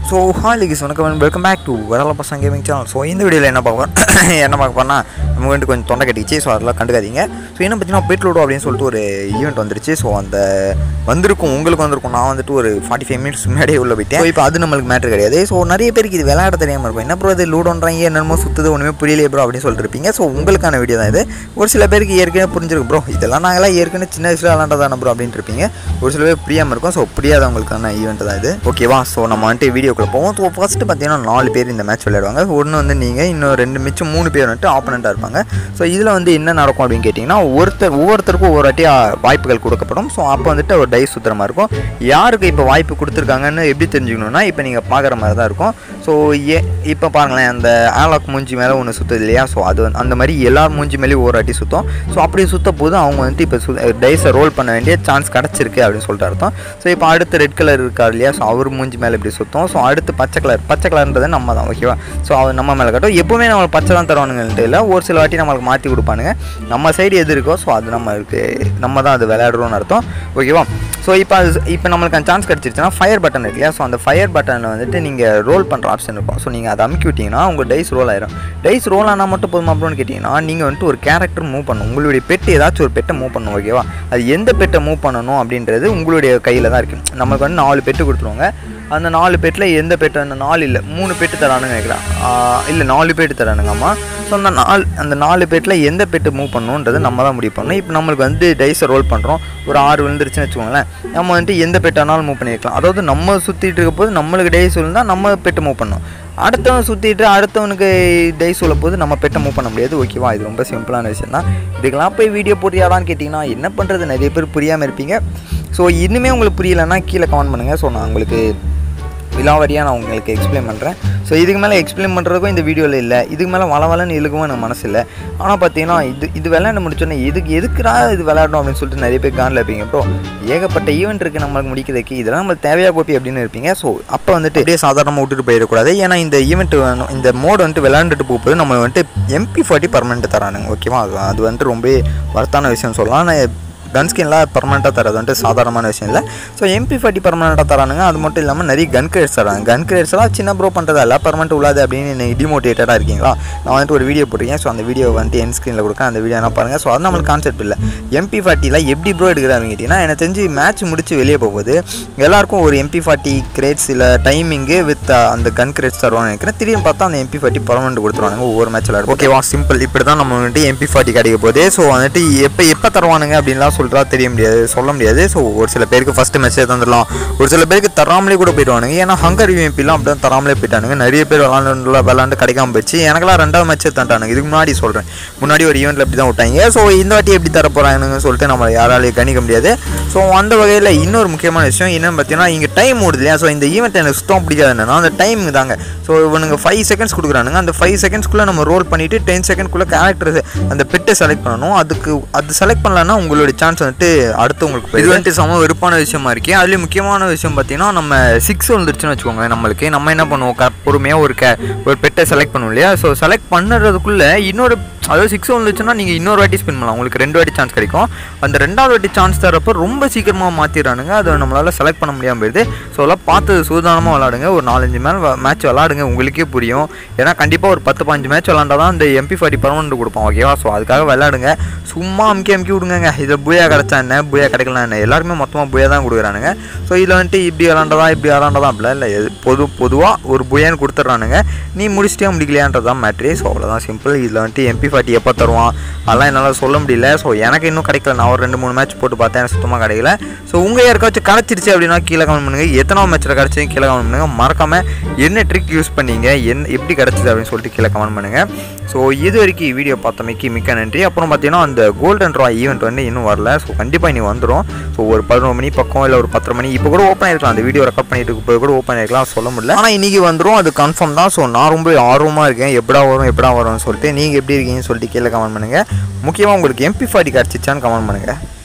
so hi லிகிஸ் வணக்கம் welcome back to வரல பசங்க கேமிங் சேனல் ஸோ இந்த வீடியோவில் என்ன பார்க்க போறோம் என்ன பார்க்க போறோம்னா நமக்கு வந்துட்டு கொஞ்சம் தொண்டை கட்டிச்சு ஸோ அதெல்லாம் கண்டுக்காதீங்க ஸோ என்ன பார்த்தீங்கன்னா பெட்லோடோ அப்படின்னு சொல்லிட்டு ஒரு ஈவெண்ட் வந்துருச்சு ஸோ அந்த வந்திருக்கும் உங்களுக்கு வந்திருக்கும் நான் வந்துட்டு ஒரு ஃபார்ட்டி ஃபைவ் மினிட்ஸ் முன்னாடியே உள்ள போயிட்டேன் இப்போ அது நம்மளுக்கு மேட்ரு கிடையாது ஸோ நிறைய பேருக்கு இது விளையாட தெரியாமல் இருக்கும் என்ன ப்ரோ இது லூடோன்றாங்க என்னமோ சுற்றுது ஒன்றுமே புரியலையே ப்ரோ அப்படின்னு சொல்லிட்டு இருப்பீங்க ஸோ உங்களுக்கான வீடியோ தான் இது ஒரு சில பேருக்கு ஏற்கனவே புரிஞ்சிருக்கு ப்ரோ இதெல்லாம் நாங்களாம் ஏற்கனவே சின்ன வயசில் விளாண்டதான ப்ரோ அப்படின்ட்டு இருப்பீங்க ஒரு சில பேர் புரியாமல் இருக்கும் ஸோ புரியாதவங்களுக்கான ஈவெண்ட் தான் இது ஓகேவா ஸோ நம்ம வந்துட்டு வீடியோக்குள்ள போவோம் ஸோ ஃபஸ்ட்டு பார்த்தீங்கன்னா நாலு பேர் இந்த மேட்ச் விளையாடுவாங்க ஒன்று வந்து நீங்கள் இன்னும் ரெண்டு மிச்சம் மூணு பேர் வந்துட்டு ஆப்பனண்ட்டாக இருப்பாங்க ஸோ இதில் வந்து என்ன நடக்கும் அப்படின்னு கேட்டிங்கன்னா ஒருத்தர் ஒவ்வொருத்தருக்கும் ஒவ்வொரு வாட்டி ஆ, வாய்ப்புகள் கொடுக்கப்படும் ஸோ அப்போ வந்துட்டு ஒரு டை சுற்றுற மாதிரி இருக்கும் யாருக்கு இப்போ வாய்ப்பு கொடுத்துருக்காங்கன்னு எப்படி தெரிஞ்சுக்கணும்னா இப்போ நீங்கள் பார்க்குற மாதிரி தான் இருக்கும் ஸோ ஏ இப்போ பாருங்களேன் அந்த ஆலாக் மூஞ்சி மேலே ஒன்று சுற்றுது இல்லையா ஸோ அது வந்து அந்த மாதிரி எல்லார் மூஞ்சி மேலேயும் ஒரு வாட்டி சுற்றும் ஸோ அப்படி சுத்த போது அவங்க வந்துட்டு இப்போ சு டைஸை ரோல் பண்ண வேண்டிய சான்ஸ் கிடச்சிருக்கு அப்படின்னு சொல்லிட்டு அர்த்தம் ஸோ இப்போ அடுத்து ரெட் கலர் இருக்கார் இல்லையா ஸோ அவர் மூஞ்சி மேலே இப்படி சுற்றும் ஸோ அடுத்து பச்சை கலர் பச்சை கலர்ன்றது நம்ம தான் ஓகேவா ஸோ அவர் நம்ம மேலே கட்டும் எப்போவுமே நம்மளுக்கு பச்சை தான் தருவானுங்கன்ட்டு இல்லை ஒரு சில வாட்டி நம்மளுக்கு மாற்றி கொடுப்பானுங்க நம்ம சைடு எது இருக்கோ ஸோ அது நம்ம இருக்கு நம்ம தான் அது விளையாடுறோம்னு அர்த்தம் ஓகேவா ஸோ இப்போ அது இப்போ நம்மளுக்கு அந்த சான்ஸ் கிடச்சிருச்சுன்னா ஃபயர் பட்டன் இருக்கு இல்லையா ஸோ அந்த ஃபயர் பட்டனில் வந்துட்டு நீங்கள் ரோல் பண்ணுற ஆப்ஷன் இருக்கும் ஸோ நீங்கள் அதை அமுக்கி விட்டிங்கன்னா உங்கள் டைஸ் ரோல் ஆயிரும் டைஸ் ரோல் ஆனால் மட்டும் போதுமா அப்படின்னு கேட்டிங்கன்னா நீங்கள் வந்துட்டு ஒரு கேரக்டர் மூவ் பண்ணணும் உங்களுடைய பெட்டு ஏதாச்சும் ஒரு பெட்டை மூவ் பண்ணணும் ஓகேவா அது எந்த பெட்டை மூவ் பண்ணணும் அப்படின்றது உங்களுடைய கையில் தான் இருக்குது நமக்கு வந்து நாலு பெட்டு கொடுத்துருவாங்க அந்த நாலு பெட்டில் எந்த பெட்டு அந்த நாலு இல்லை மூணு பெட்டு தரானுங்க நினைக்கிறேன் இல்லை நாலு பெட்டு தரானுங்க அம்மா ஸோ அந்த நாலு அந்த நாலு பெட்டில் எந்த பெட்டு மூவ் பண்ணணுன்றது நம்ம தான் முடிவு பண்ணணும் இப்போ நம்மளுக்கு வந்து டைஸை ரோல் பண்ணுறோம் ஒரு ஆறு விழுந்துருச்சுன்னு வச்சுக்கோங்களேன் நம்ம வந்துட்டு எந்த பெட்டானாலும் மூவ் பண்ணியிருக்கலாம் அதாவது நம்ம சுற்றிட்டு இருக்க போது நம்மளுக்கு டைஸ் விழுந்தால் நம்ம பெட்டு மூவ் பண்ணணும் அடுத்தவன் சுற்றிட்டு அடுத்தவனுக்கு டைஸ் சொல்ல போது நம்ம பெட்டை மூவ் பண்ண முடியாது ஓகேவா இது ரொம்ப சிம்பிளான விஷயம் தான் இதுக்கெல்லாம் போய் வீடியோ போட்டியாடான்னு கேட்டிங்கன்னா என்ன பண்ணுறது நிறைய பேர் புரியாமல் இருப்பீங்க ஸோ இன்னுமே உங்களுக்கு புரியலைன்னா கீழே கமெண்ட் பண்ணுங்கள் ஸோ நான் உங்களுக்கு விலாவரியாக நான் உங்களுக்கு எக்ஸ்பிளைன் பண்ணுறேன் ஸோ இதுக்கு மேலே எக்ஸ்பிளைன் பண்ணுறதுக்கும் இந்த வீடியோவில் இல்லை இதுக்கு மேலே வள வளன்னு இழுக்கவும் எனக்கு மனசு இல்லை ஆனால் பார்த்தீங்கன்னா இது இது விளையாட முடிச்சோன்னே எதுக்கு எதுக்குடா இது விளையாடணும் அப்படின்னு சொல்லிட்டு நிறைய பேர் கானில் இருப்பீங்க ப்ரோ ஏகப்பட்ட ஈவெண்ட் இருக்குது நம்மளுக்கு முடிக்கிறதுக்கு இதெல்லாம் நம்மளுக்கு தேவையா கோப்பி அப்படின்னு இருப்பீங்க ஸோ அப்போ வந்துட்டு அப்படியே சாதாரணமாக விட்டுட்டு போயிடக்கூடாது ஏன்னா இந்த ஈவெண்ட் வேணும் இந்த மோட் வந்துட்டு விளையாண்டுட்டு போகும்போது நம்ம வந்துட்டு எம்பி ஃபார்ட்டி பர்மனெண்ட் தரானுங்க ஓகேவா அது அது வந்துட்டு ரொம்ப வர்த்தான விஷயம் சொல்லலாம் நான் கன் ஸ்கின்லாம் பர்மனெண்ட்டாக தரது வந்துட்டு சாதாரணமான விஷயம் இல்லை ஸோ எம்பி ஃபார்ட்டி பர்மனெண்ட்டாக தரானுங்க அது மட்டும் இல்லாமல் நிறைய கன் கிரேட்ஸ் தராங்க கன் கிரேட்ஸ்லாம் சின்ன ப்ரோ பண்ணுறதா இல்லை பர்மனெண்ட் உள்ளாது அப்படின்னு நீங்கள் டிமோட்டிவேட்டடாக இருக்கீங்களா நான் வந்துட்டு ஒரு வீடியோ போட்டிருக்கேன் ஸோ அந்த வீடியோ வந்துட்டு என் ஸ்க்ரீனில் கொடுக்க அந்த வீடியோ என்ன பாருங்கள் ஸோ அது நம்மளுக்கு கான்செப்ட் இல்லை எம்பி ஃபார்ட்டியில் எப்படி ப்ரோ எடுக்கிறாங்க கேட்டிங்கன்னா எனக்கு தெரிஞ்சு மேட்ச் முடிச்சு வெளியே போகும்போது எல்லாருக்கும் ஒரு எம்பி ஃபார்ட்டி கிரேட்ஸ் இல்லை டைமிங்கு வித் அந்த கன் கிரேட்ஸ் தருவாங்க நினைக்கிறேன் திடீர்னு பார்த்தா அந்த எம்பி ஃபார்ட்டி பர்மனெண்ட் கொடுத்துருவாங்க ஒவ்வொரு மேட்ச் விளையாடும் ஓகேவா சிம்பிள் இப்படி தான் நம்ம வந்துட்டு எம்பி ஃபார்ட்டி கிடைக்க போகுது ஸோ வந்துட்டு எப்போ எப்போ தருவானுங்க அப்படின்லாம் சொல்கிறா தெரிய முடியாது சொல்ல முடியாது ஸோ ஒரு சில பேருக்கு ஃபஸ்ட்டு மெசேஜ் தந்துடலாம் ஒரு சில பேருக்கு தராமலே கூட போயிடுவானுங்க ஏன்னா ஹங்கர் யூஎம்பிலாம் அப்படி தான் தராமலே போயிட்டானுங்க நிறைய பேர் விளாண்டு விளாண்டு கிடைக்காம போச்சு எனக்கெல்லாம் ரெண்டாவது மேட்ச்சே தண்டானுங்க இதுக்கு முன்னாடி சொல்கிறேன் முன்னாடி ஒரு ஈவெண்ட்டில் இப்படி தான் விட்டாங்க ஸோ இந்த வாட்டி எப்படி தர போகிறாங்கன்னு சொல்லிட்டு நம்ம யாராலையும் கணிக்க முடியாது ஸோ அந்த வகையில் இன்னொரு முக்கியமான விஷயம் என்னன்னு பார்த்தீங்கன்னா இங்கே டைம் ஓடுது இல்லையா ஸோ இந்த ஈவெண்ட் எனக்கு சுத்தம் பிடிக்காது என்னன்னா அந்த டைம் தாங்க ஸோ இவனுங்க ஃபைவ் செகண்ட்ஸ் கொடுக்குறானுங்க அந்த ஃபைவ் செகண்ட்ஸ்க்குள்ளே நம்ம ரோல் பண்ணிவிட்டு டென் செகண்ட்குள்ளே கேரக்டர் அந்த பெட்டை செலக்ட் பண்ணணும் அதுக்கு அது செலக்ட் பண்ணலன்னா உங்களுடைய சான்ஸ் வந்துட்டு அடுத்தவங்களுக்கு இது வந்துட்டு சம வெறுப்பான விஷயமா இருக்கு அதுலேயும் முக்கியமான விஷயம் பார்த்தீங்கன்னா நம்ம சிக்ஸ் வந்துருச்சுன்னு வச்சுக்கோங்களேன் நம்மளுக்கு நம்ம என்ன பண்ணுவோம் க பொறுமையாக ஒரு கே ஒரு பெட்டை செலக்ட் பண்ணுவோம் இல்லையா ஸோ செலக்ட் பண்ணுறதுக்குள்ளே இன்னொரு அதாவது சிக்ஸ் வந்துச்சுன்னா நீங்கள் இன்னொரு வாட்டி ஸ்பின் பண்ணலாம் உங்களுக்கு ரெண்டு வாட்டி சான்ஸ் கிடைக்கும் அந்த ரெண்டாவது வாட்டி சான்ஸ் தரப்போ ரொம்ப சீக்கிரமாக மாற்றிடுறானுங்க அதை நம்மளால் செலக்ட் பண்ண முடியாமல் போயிடுது ஸோ எல்லாம் பார்த்து சூதானமாக விளாடுங்க ஒரு நாலஞ்சு மேல் மேட்ச் விளாடுங்க உங்களுக்கே புரியும் ஏன்னா கண்டிப்பாக ஒரு பத்து பாஞ்சு மேட்ச் விளாண்டா தான் இந்த எம்பி ஃபார்ட்டி பர்மனெண்ட் கொடுப்போம் ஓகேவா ஸோ அதுக்காக விளாடுங்க சும்மா அமுக்கி அமுக்கி விடுங்க இதில் புயா கிடச்சா என்ன புயா கிடைக்கலாம் என்ன எல்லாருமே மொத்தமாக புயா தான் கொடுக்குறானுங்க ஸோ இதில் வந்துட்டு இப்படி விளாண்டதா இப்படி விளாண்டதா அப்படிலாம் இல்லை எது பொது பொதுவாக ஒரு புயான்னு கொடுத்துட்றானுங்க நீ முடிச்சிட்டே முடிக்கலையான்றதான் மேட்ரி ஸோ அவ்வளோதான் சிம்பிள் இதில் வந்துட்டு எம்பி ஃபார்ட்டி எப்போ தருவான் அதெல்லாம் என்னால் சொல்ல முடியல ஸோ எனக்கு இன்னும் கிடைக்கல நான் ஒரு ரெண்டு மூணு மேட்ச் போட்டு பார்த்தேன் எனக்கு சுத்தமாக கிடைக்கல ஸோ உங்கள் யாருக்காச்சும் கிடச்சிருச்சு அப்படின்னா கீழே கமெண்ட் பண்ணுங்கள் எத்தனை மேட்ச்சில் கிடச்சி கீழே கமெண்ட் பண்ணுங்கள் மறக்காமல் என்ன ட்ரிக் யூஸ் பண்ணீங்க என்ன எப்படி கிடச்சிது அப்படின்னு சொல்லிட்டு கீழே கமெண்ட் பண்ணுங்கள் ஸோ இது வரைக்கும் வீடியோ பார்த்தமைக்கு மிக்க நன்றி அப்புறம் பார்த்தீங்கன்னா அந்த கோல்டன் ட்ரா ஈவெண்ட் வந்து இன்னும் வரல ஸோ கண்டிப்பாக இனி வந்துடும் ஸோ ஒரு பதினொரு மணி பக்கம் இல்லை ஒரு பத்தரை மணி இப்போ கூட ஓப்பன் ஆயிருக்கலாம் அந்த வீடியோ ரெக்கார்ட் பண்ணிட்டு இருக்க கூட ஓப்பன் ஆயிருக்கலாம் சொல்ல முடியல ஆனால் இன்றைக்கி வந்துடும் அது கன்ஃபார்ம் தான் ஸோ நான் ரொம்ப ஆர்வமாக இருக்கேன் எப்படா வரும் எப்படா வரும்னு சொல்லிட்டு நீங்கள் எப்படி இருக்கீங்கன்னு சொல்லிட்டு கீழே கமெண்ட் பண்ணுங்கள் முக்கியமாக உங்களுக்கு எம்பி ஃபார்ட்டி கிடச்சிச்சான்னு கமெண்ட் பண்ணுங்கள்